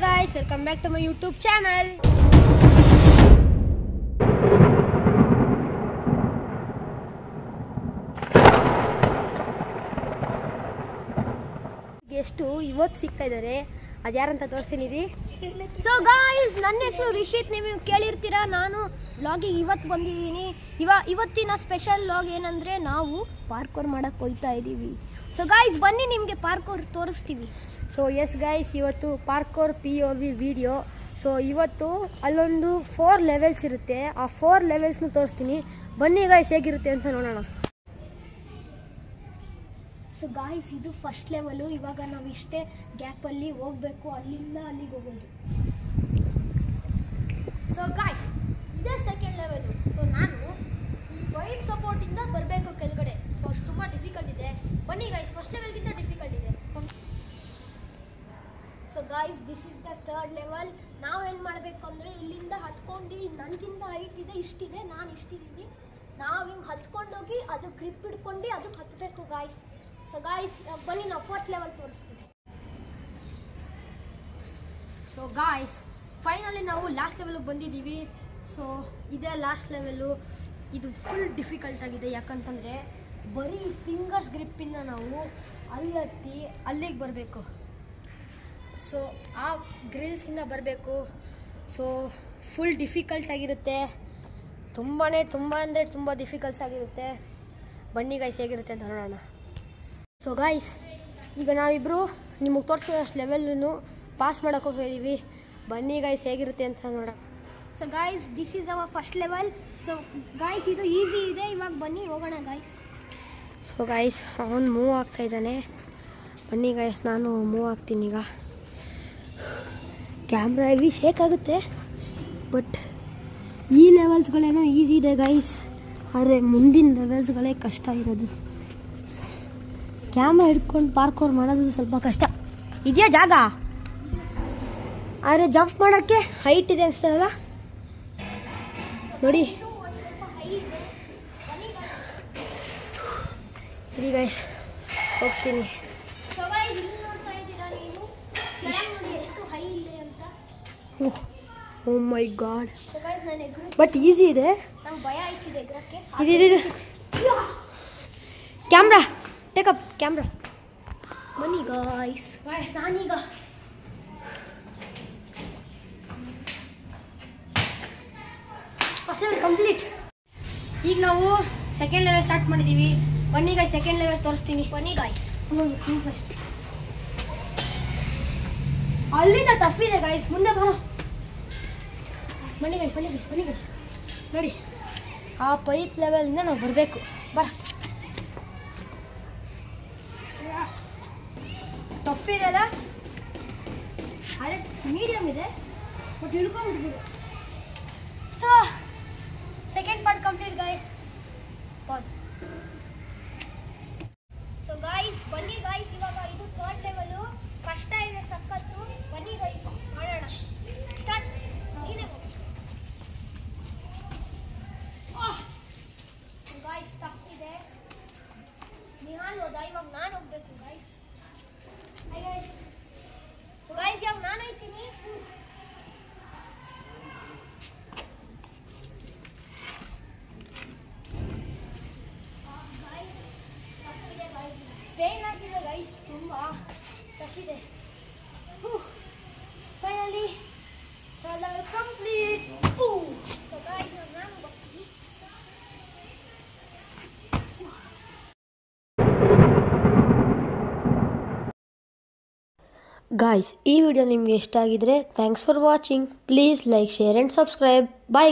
guys, welcome back to my YouTube channel. ಎಷ್ಟು ಇವತ್ತು ಸಿಗ್ತಾ ಇದ್ದಾರೆ ಅದ್ಯಾರಂತ ತೋರಿಸ್ತೀನಿ ರೀ ಸೊ ಗಾಯ್ಸ್ ನನ್ನ ಹೆಸರು ರಿಷಿತ್ ನೀವು ಕೇಳಿರ್ತೀರಾ ನಾನು ವ್ಲಾಗಿಗೆ ಇವತ್ತು ಬಂದಿದ್ದೀನಿ ಇವ ಇವತ್ತಿನ ಸ್ಪೆಷಲ್ ವ್ಲಾಗ್ ಏನಂದರೆ ನಾವು ಪಾರ್ಕೋರ್ ಮಾಡಕ್ಕೆ ಹೋಗ್ತಾ ಇದ್ದೀವಿ ಸೊ ಗಾಯ್ಸ್ ಬನ್ನಿ ನಿಮಗೆ ಪಾರ್ಕೋರ್ ತೋರಿಸ್ತೀವಿ ಸೊ ಎಸ್ ಗಾಯ್ಸ್ ಇವತ್ತು parkour P O V video so ಇವತ್ತು ಅಲ್ಲೊಂದು ಫೋರ್ ಲೆವೆಲ್ಸ್ ಇರುತ್ತೆ ಆ ಫೋರ್ ಲೆವೆಲ್ಸ್ನ ತೋರಿಸ್ತೀನಿ ಬನ್ನಿ ಗಾಯ್ಸ್ ಹೇಗಿರುತ್ತೆ ಅಂತ ನೋಡೋಣ ಸೊ ಗಾಯ್ಸ್ ಇದು ಫಸ್ಟ್ ಲೆವೆಲು ಇವಾಗ ನಾವು ಇಷ್ಟೇ ಗ್ಯಾಪಲ್ಲಿ ಹೋಗಬೇಕು ಅಲ್ಲಿಂದ ಅಲ್ಲಿಗೆ ಹೋಗೋದು ಸೊ ಗಾಯ್ಸ್ ಇದೇ ಸೆಕೆಂಡ್ ಲೆವೆಲು ಸೊ ನಾನು ಈ ವೈಟ್ ಸಪೋರ್ಟಿಂದ ಬರಬೇಕು ಕೆಳಗಡೆ ಸೊ ಅಷ್ಟು ತುಂಬ ಡಿಫಿಕಲ್ಟ್ ಇದೆ ಬನ್ನಿ ಗಾಯ್ಸ್ ಫಸ್ಟ್ ಲೆವೆಲ್ಗಿಂತ ಡಿಫಿಕಲ್ಟ್ ಇದೆ so guys this is the third level ನಾವೇನು ಮಾಡಬೇಕು ಅಂದರೆ ಇಲ್ಲಿಂದ ಹತ್ಕೊಂಡು ನನಗಿಂತ ಹೈಟ್ ಇದೆ ಇಷ್ಟಿದೆ ನಾನು ಇಷ್ಟಿದ್ದೀನಿ ನಾವು ಹಿಂಗೆ ಹತ್ಕೊಂಡೋಗಿ ಅದು ಗ್ರಿಪ್ ಹಿಡ್ಕೊಂಡು ಅದಕ್ಕೆ ಹತ್ತಬೇಕು ಗಾಯ್ಸ್ ಸೊ ಗಾಯ್ಸ್ ಬನ್ನಿ ನಾವು ಫೋರ್ತ್ ಲೆವೆಲ್ ತೋರಿಸ್ತೀವಿ ಸೊ ಗಾಯ್ಸ್ ಫೈನಲಿ ನಾವು ಲಾಸ್ಟ್ ಲೆವೆಲ್ಗೆ ಬಂದಿದ್ದೀವಿ ಸೊ ಇದೇ ಲಾಸ್ಟ್ ಲೆವೆಲು ಇದು ಫುಲ್ ಡಿಫಿಕಲ್ಟ್ ಆಗಿದೆ ಯಾಕಂತಂದರೆ ಬರೀ ಫಿಂಗರ್ಸ್ ಗ್ರಿಪ್ಪಿಂದ ನಾವು ಅಲ್ಲಿ ಹತ್ತಿ ಅಲ್ಲಿಗೆ ಬರಬೇಕು ಸೊ ಆ ಗ್ರಿಲ್ಸಿಂದ ಬರಬೇಕು ಸೊ ಫುಲ್ ಡಿಫಿಕಲ್ಟ್ ಆಗಿರುತ್ತೆ ತುಂಬಾ ತುಂಬ ಅಂದರೆ ತುಂಬ ಡಿಫಿಕಲ್ಟ್ಸ್ ಆಗಿರುತ್ತೆ ಬನ್ನಿ ಗಾಯ್ಸ್ ಹೇಗಿರುತ್ತೆ ಅಂತ ನೋಡೋಣ ಸೊ ಗಾಯ್ಸ್ ಈಗ ನಾವಿಬ್ಬರು ನಿಮಗೆ ತೋರಿಸಿರೋ ಅಷ್ಟು ಲೆವೆಲ್ನು ಪಾಸ್ ಮಾಡೋಕೆ ಹೋಗಿದ್ದೀವಿ ಬನ್ನಿ ಗಾಯ್ಸ್ ಹೇಗಿರುತ್ತೆ ಅಂತ ನೋಡೋಣ so guys this is our first level so guys ಇದು ಈಸಿ ಇದೆ ಇವಾಗ ಬನ್ನಿ ಹೋಗೋಣ ಗಾಯ್ಸ್ ಸೊ ಗಾಯ್ಸ್ ಅವನು ಮೂವ್ ಆಗ್ತಾ ಇದ್ದಾನೆ ಬನ್ನಿ ಗಾಯ್ಸ್ ನಾನು ಮೂವ್ ಆಗ್ತೀನಿ ಈಗ ಕ್ಯಾಮ್ರಾ ಹೆವಿ ಶೇಕ್ ಆಗುತ್ತೆ ಬಟ್ ಈ ಲೆವೆಲ್ಸ್ಗಳೇನೋ ಈಸಿ ಇದೆ ಗೈಸ್ ಆದರೆ ಮುಂದಿನ ಲೆವೆಲ್ಸ್ಗಳೇ ಕಷ್ಟ ಇರೋದು ಕ್ಯಾಮ್ರಾ ಹಿಡ್ಕೊಂಡು ಪಾರ್ಕೋರ್ ಮಾಡೋದು ಸ್ವಲ್ಪ ಕಷ್ಟ ಇದೆಯಾ ಜಾಗ ಆದರೆ ಜಂಪ್ ಮಾಡೋಕ್ಕೆ ಹೈಟ್ ಇದೆ ಅನಿಸ್ತದಲ್ಲ ನೋಡಿ ಸರಿ ಗೈಸ್ ಹೋಗ್ತೀನಿ oh my god but easy ಇದೆ ಭಯ ಆಯ್ತಿದೆ ಎಗ್ರಕ್ಕೆ ಇದು ಕ್ಯಾಮ್ರಾ ಟೇಕಪ್ ಕ್ಯಾಮ್ರಾ ಬನ್ನಿ ಗಾಯ್ಸ್ ನಾನೀಗ ಫಸ್ಟ್ ಲೆವೆಲ್ ಕಂಪ್ಲೀಟ್ ಈಗ ನಾವು ಸೆಕೆಂಡ್ ಲೆವೆಲ್ ಸ್ಟಾರ್ಟ್ ಮಾಡಿದ್ದೀವಿ ಬನ್ನಿ ಗಾಯ್ಸ್ ಸೆಕೆಂಡ್ ಲೆವೆಲ್ ತೋರಿಸ್ತೀನಿ ಬನ್ನಿ ಗಾಯ್ಸ್ ನೀನು ಫಸ್ಟ್ ಅಲ್ಲಿಂದ ಟಫ್ ಇದೆ ಗಾಯ್ಸ್ ಮುಂದೆ ಬರೋ ಬನ್ನಿ ಗೈಸ್ ಬನ್ನಿ ಗೈಸ್ ಬನ್ನಿ ಗೈಸ್ ನೋಡಿ ಆ ಪೈಪ್ ಲೆವೆಲಿಂದ ನಾವು ಬರಬೇಕು ಬರ ಟಫ್ ಇದೆ ಅಲ್ಲ ಅದೇ ಮೀಡಿಯಮ್ ಇದೆ ಬಟ್ ಹಿಡ್ಕೊಂಡ್ಬಿಡ್ಬೋದು so second part complete guys pass so guys ಬನ್ನಿ ಗಾಯ್ಸ್ ಇವಾಗ ಇದು ಥರ್ಡ್ ಲೆವೆಲು ಕಷ್ಟ ಇದೆ ಸಖತ್ತು ಬನ್ನಿ ಗಾಯ್ಸ್ ಮಾಡೋಣ ಸ್ಟಾರ್ಟ್ ನೀನೇ ಗಾಯ್ಸ್ ಟಫ್ ಇದೆ ನಿಹಾಲ್ ಹೋದ ಇವಾಗ ನಾನು ಹೋಗ್ಬೇಕು ಗಾಯ್ಸ್ ಗಾಯ್ಸ್ ಸೊ ಗಾಯ್ಸ್ ಇವಾಗ ನಾನು ಐತೀನಿ ಪೇನ್ ಆಗ್ತಿದೆ ಗೈಸ್ ತುಂಬ ತಪ್ಪಿದೆ finally level complete so guys ನಾನು ಬರ್ತೀನಿ ಗಾಯ್ಸ್ ಈ ವಿಡಿಯೋ ನಿಮಗೆ ಇಷ್ಟ ಆಗಿದ್ರೆ thanks for watching please like share and subscribe bye